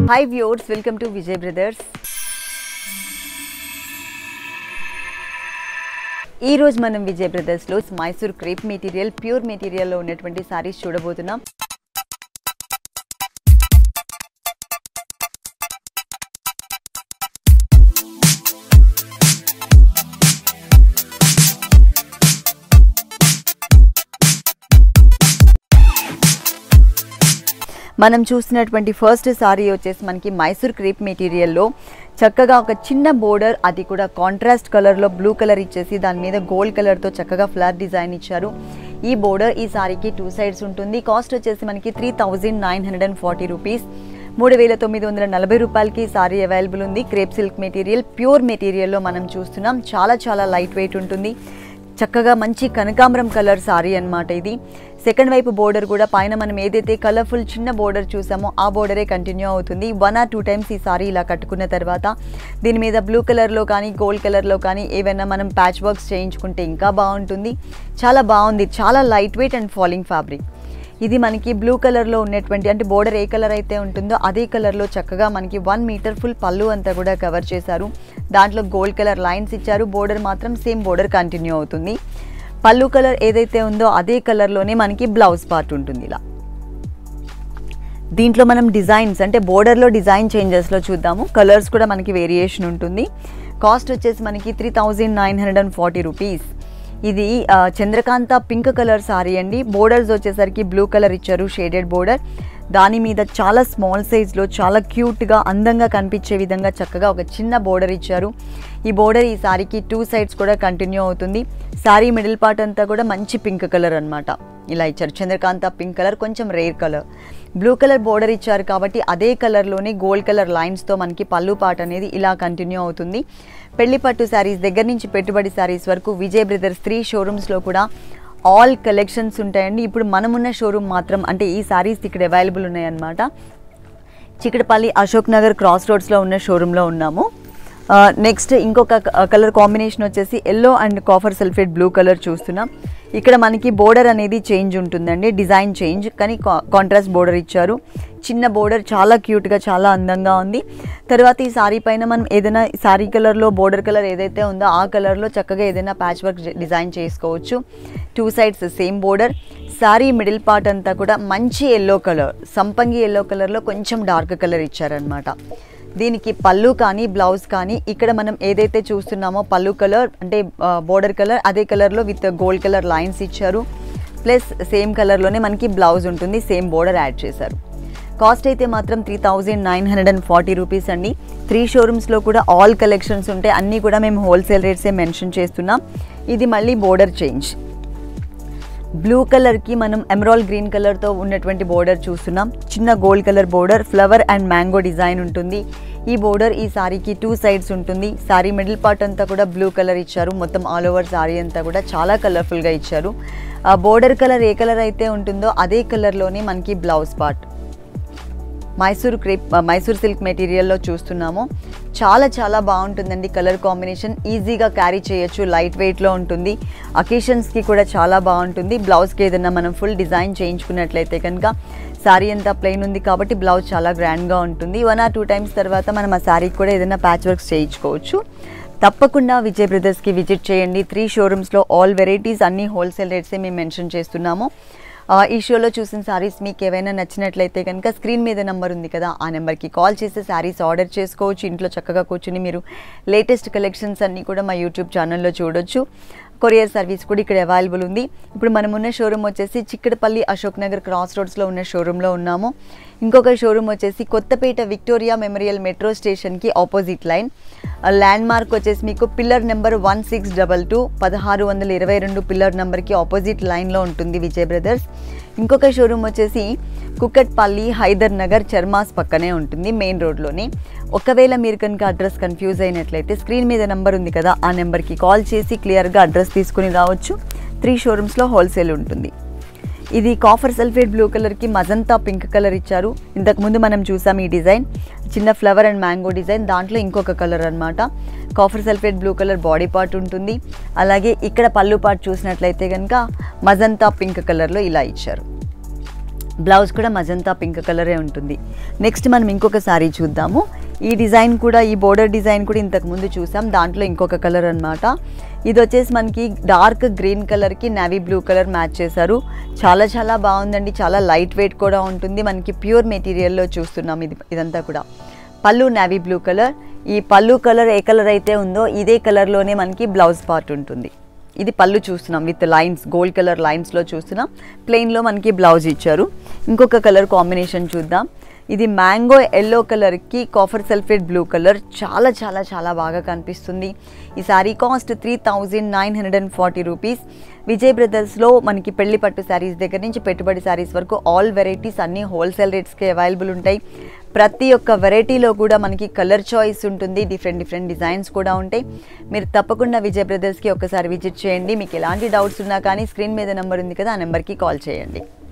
hi viewers welcome to Vijay brothers ఈ రోజు మనం విజయ్ బ్రదర్స్లో మైసూర్ క్రేప్ మెటీరియల్ ప్యూర్ మెటీరియల్లో ఉన్నటువంటి సారీస్ చూడబోతున్నాం మనం చూస్తున్నటువంటి ఫస్ట్ సారీ వచ్చేసి మనకి మైసూర్ క్రేప్ మెటీరియల్లో చక్కగా ఒక చిన్న బోర్డర్ అది కూడా కాంట్రాస్ట్ కలర్లో బ్లూ కలర్ ఇచ్చేసి దాని మీద గోల్డ్ కలర్తో చక్కగా ఫ్లవర్ డిజైన్ ఇచ్చారు ఈ బోర్డర్ ఈ సారీకి టూ సైడ్స్ ఉంటుంది కాస్ట్ వచ్చేసి మనకి three thousand nine hundred and forty rupees మూడు వేల తొమ్మిది వందల నలభై రూపాయలకి ఈ సారీ అవైలబుల్ ఉంది క్రేప్ సిల్క్ మెటీరియల్ ప్యూర్ మెటీరియల్లో మనం చూస్తున్నాం చాలా చాలా లైట్ వెయిట్ ఉంటుంది చక్కగా మంచి కనకాంబరం కలర్ సారీ అన్నమాట ఇది సెకండ్ వైపు బోర్డర్ కూడా పైన మనం ఏదైతే కలర్ఫుల్ చిన్న బోర్డర్ చూసామో ఆ బోర్డరే కంటిన్యూ అవుతుంది వన్ ఆర్ టూ టైమ్స్ ఈ సారీ ఇలా కట్టుకున్న తర్వాత దీని మీద బ్లూ కలర్లో కానీ గోల్డ్ కలర్లో కానీ ఏవైనా మనం ప్యాచ్ వర్క్స్ చేయించుకుంటే ఇంకా బాగుంటుంది చాలా బాగుంది చాలా light weight and falling fabric ఇది మనకి బ్లూ కలర్లో ఉన్నటువంటి అంటే బోర్డర్ ఏ కలర్ అయితే ఉంటుందో అదే కలర్లో చక్కగా మనకి వన్ మీటర్ ఫుల్ పళ్ళు అంతా కూడా కవర్ చేశారు దాంట్లో గోల్డ్ కలర్ లైన్స్ ఇచ్చారు బోర్డర్ మాత్రం సేమ్ బోర్డర్ కంటిన్యూ అవుతుంది పళ్ళు కలర్ ఏదైతే ఉందో అదే కలర్లోనే మనకి బ్లౌజ్ పార్ట్ ఉంటుంది ఇలా దీంట్లో మనం డిజైన్స్ అంటే బోర్డర్లో డిజైన్ చేంజెస్లో చూద్దాము కలర్స్ కూడా మనకి వేరియేషన్ ఉంటుంది కాస్ట్ వచ్చేసి మనకి three thousand nine hundred and forty rupees ఇది ఆ, చంద్రకాంత పింక్ కలర్ సారీ అండి బోర్డర్స్ వచ్చేసరికి బ్లూ కలర్ ఇచ్చారు షేడెడ్ బోర్డర్ దాని మీద చాలా స్మాల్ సైజ్లో చాలా క్యూట్గా అందంగా కనిపించే విధంగా చక్కగా ఒక చిన్న బోర్డర్ ఇచ్చారు ఈ బోర్డర్ ఈ సారీకి టూ సైడ్స్ కూడా కంటిన్యూ అవుతుంది సారీ మిడిల్ పార్ట్ అంతా కూడా మంచి పింక్ కలర్ అన్నమాట ఇలా ఇచ్చారు చంద్రకాంత పింక్ కలర్ కొంచెం rare colour blue colour border ఇచ్చారు కాబట్టి అదే కలర్లోనే గోల్డ్ కలర్ లైన్స్తో మనకి పళ్ళు పాట అనేది ఇలా కంటిన్యూ అవుతుంది పెళ్లి పట్టు శారీస్ దగ్గర నుంచి పెట్టుబడి శారీస్ వరకు విజయ్ బ్రదర్స్ త్రీ షోరూమ్స్లో కూడా ఆల్ కలెక్షన్స్ ఉంటాయండి ఇప్పుడు మనమున్న షోరూమ్ మాత్రం అంటే ఈ శారీస్ ఇక్కడ అవైలబుల్ ఉన్నాయన్నమాట చికటపల్లి అశోక్ నగర్ క్రాస్ రోడ్స్లో ఉన్న షోరూంలో ఉన్నాము నెక్స్ట్ ఇంకొక కలర్ కాంబినేషన్ వచ్చేసి yellow and copper sulphate blue colour చూస్తున్నాం ఇక్కడ మనకి బోర్డర్ అనేది చేంజ్ ఉంటుందండి డిజైన్ చేంజ్ కానీ కాంట్రాస్ట్ బోర్డర్ ఇచ్చారు చిన్న బోర్డర్ చాలా క్యూట్గా చాలా అందంగా ఉంది తర్వాత ఈ సారీ పైన మనం ఏదైనా సారీ కలర్లో బోర్డర్ కలర్ ఏదైతే ఉందో ఆ కలర్లో చక్కగా ఏదైనా ప్యాచ్ వర్క్ డిజైన్ చేసుకోవచ్చు two sides same border sari middle part అంతా కూడా మంచి ఎల్లో కలర్ సంపంగి ఎల్లో కలర్లో కొంచెం డార్క్ కలర్ ఇచ్చారనమాట దీనికి పళ్ళు కానీ బ్లౌజ్ కానీ ఇక్కడ మనం ఏదైతే చూస్తున్నామో పళ్ళు కలర్ అంటే బోర్డర్ కలర్ అదే కలర్లో విత్ గోల్డ్ కలర్ లైన్స్ ఇచ్చారు ప్లస్ సేమ్ కలర్లోనే మనకి బ్లౌజ్ ఉంటుంది సేమ్ బోర్డర్ యాడ్ చేశారు కాస్ట్ అయితే మాత్రం three thousand nine hundred and forty rupees అండి త్రీ షోరూమ్స్లో కూడా ఆల్ కలెక్షన్స్ ఉంటాయి అన్నీ కూడా మేము హోల్సేల్ రేట్సే మెన్షన్ చేస్తున్నాం ఇది మళ్ళీ బోర్డర్ చేంజ్ బ్లూ కలర్కి మనం ఎమరాల్ గ్రీన్ కలర్తో ఉన్నటువంటి బోర్డర్ చూస్తున్నాం చిన్న gold colour border flower and mango design ఉంటుంది ఈ బోర్డర్ ఈ సారీకి టూ సైడ్స్ ఉంటుంది సారీ మిడిల్ పార్ట్ అంతా కూడా బ్లూ కలర్ ఇచ్చారు మొత్తం ఆల్ ఓవర్ సారీ అంతా కూడా చాలా కలర్ఫుల్గా ఇచ్చారు ఆ బోర్డర్ కలర్ ఏ కలర్ అయితే ఉంటుందో అదే కలర్లోనే మనకి blouse part Mysore crepe Mysore silk మెటీరియల్లో చూస్తున్నాము చాలా చాలా బాగుంటుందండి కలర్ కాంబినేషన్ ఈజీగా క్యారీ చేయొచ్చు లైట్ వెయిట్లో ఉంటుంది అకేషన్స్కి కూడా చాలా బాగుంటుంది బ్లౌజ్కి ఏదైనా మనం ఫుల్ డిజైన్ చేయించుకున్నట్లయితే కనుక శారీ అంతా ప్లెయిన్ ఉంది కాబట్టి బ్లౌజ్ చాలా గ్రాండ్గా ఉంటుంది వన్ ఆర్ టూ టైమ్స్ తర్వాత మనం ఆ శారీకి కూడా ఏదైనా ప్యాచ్ వర్క్స్ చేయించుకోవచ్చు తప్పకుండా విజయ్ బ్రదర్స్కి విజిట్ చేయండి త్రీ షోరూమ్స్లో ఆల్ వెరైటీస్ అన్ని హోల్సేల్ రేట్సే మేము మెన్షన్ చేస్తున్నాము ఆ, ఈ షోలో చూసిన శారీస్ మీకు ఏవైనా నచ్చినట్లయితే కనుక స్క్రీన్ మీద నెంబర్ ఉంది కదా ఆ నెంబర్కి కాల్ చేసి శారీస్ ఆర్డర్ చేసుకోవచ్చు ఇంట్లో చక్కగా కూర్చుని మీరు లేటెస్ట్ కలెక్షన్స్ అన్నీ కూడా మా యూట్యూబ్ ఛానల్లో చూడొచ్చు కొరియర్ సర్వీస్ కూడా ఇక్కడ అవైలబుల్ ఉంది ఇప్పుడు మనం ఉన్న షోరూమ్ వచ్చేసి చిక్కడపల్లి అశోక్ నగర్ క్రాస్ రోడ్స్లో ఉన్న షోరూంలో ఉన్నాము ఇంకొక షోరూమ్ వచ్చేసి కొత్తపేట విక్టోరియా మెమోరియల్ మెట్రో స్టేషన్కి ఆపోజిట్ లైన్ ల్యాండ్ మార్క్ వచ్చేసి మీకు pillar number one six double two పదహారు వందల ఇరవై రెండు పిల్లర్ నెంబర్కి ఆపోజిట్ లైన్లో ఉంటుంది విజయ్ బ్రదర్స్ ఇంకొక షోరూమ్ వచ్చేసి కుక్కట్పల్లి హైదర్ నగర్ చర్మాస్ పక్కనే ఉంటుంది మెయిన్ రోడ్లోనే ఒకవేళ మీరు కనుక అడ్రస్ కన్ఫ్యూజ్ అయినట్లయితే స్క్రీన్ మీద నెంబర్ ఉంది కదా ఆ నెంబర్కి కాల్ చేసి క్లియర్గా అడ్రస్ తీసుకుని రావచ్చు త్రీ షోరూమ్స్లో హోల్సేల్ ఉంటుంది ఇది కాఫర్ సల్ఫేట్ బ్లూ కలర్కి మజంతా పింక్ కలర్ ఇచ్చారు ఇంతకుముందు మనం చూసాం ఈ డిజైన్ చిన్న ఫ్లవర్ అండ్ మ్యాంగో డిజైన్ దాంట్లో ఇంకొక కలర్ అన్నమాట copper sulphate blue colour body part ఉంటుంది అలాగే ఇక్కడ పళ్ళు పార్ట్ చూసినట్లయితే కనుక మజంతా పింక్ కలర్లో ఇలా ఇచ్చారు బ్లౌజ్ కూడా మజంతా పింక్ కలరే ఉంటుంది నెక్స్ట్ మనం ఇంకొక శారీ చూద్దాము ఈ డిజైన్ కూడా ఈ బోర్డర్ డిజైన్ కూడా ఇంతకు ముందు చూసాం దాంట్లో ఇంకొక కలర్ అన్నమాట ఇది వచ్చేసి మనకి డార్క్ గ్రీన్ కలర్కి నావీ బ్లూ కలర్ మ్యాచ్ చేశారు చాలా చాలా బాగుందండి చాలా లైట్ వెయిట్ కూడా ఉంటుంది మనకి ప్యూర్ మెటీరియల్లో చూస్తున్నాం ఇది ఇదంతా కూడా పళ్ళు నావీ బ్లూ కలర్ ఈ పళ్ళు కలర్ ఏ కలర్ అయితే ఉందో ఇదే కలర్లోనే మనకి బ్లౌజ్ పార్ట్ ఉంటుంది ఇది పళ్ళు చూస్తున్నాం విత్ లైన్స్ గోల్డ్ కలర్ లైన్స్లో చూస్తున్నాం ప్లెయిన్లో మనకి బ్లౌజ్ ఇచ్చారు ఇంకొక కలర్ కాంబినేషన్ చూద్దాం ఇది మ్యాంగో ఎల్లో కలర్కి కాఫర్ సల్ఫేట్ బ్లూ కలర్ చాలా చాలా చాలా బాగా కనిపిస్తుంది ఈ sari cost three thousand nine hundred and forty rupees Vijay బ్రదర్స్లో మనకి పెళ్లి పట్టు శారీస్ దగ్గర నుంచి పెట్టుబడి శారీస్ వరకు ఆల్ వెరైటీస్ అన్నీ హోల్సేల్ రేట్స్కి అవైలబుల్ ఉంటాయి ప్రతి ఒక్క వెరైటీలో కూడా మనకి కలర్ చాయిస్ ఉంటుంది డిఫరెంట్ డిఫరెంట్ డిజైన్స్ కూడా ఉంటాయి మీరు తప్పకుండా విజయ్ బ్రదర్స్కి ఒకసారి విజిట్ చేయండి మీకు ఎలాంటి డౌట్స్ ఉన్నా కానీ స్క్రీన్ మీద నెంబర్ ఉంది కదా ఆ నెంబర్కి కాల్ చేయండి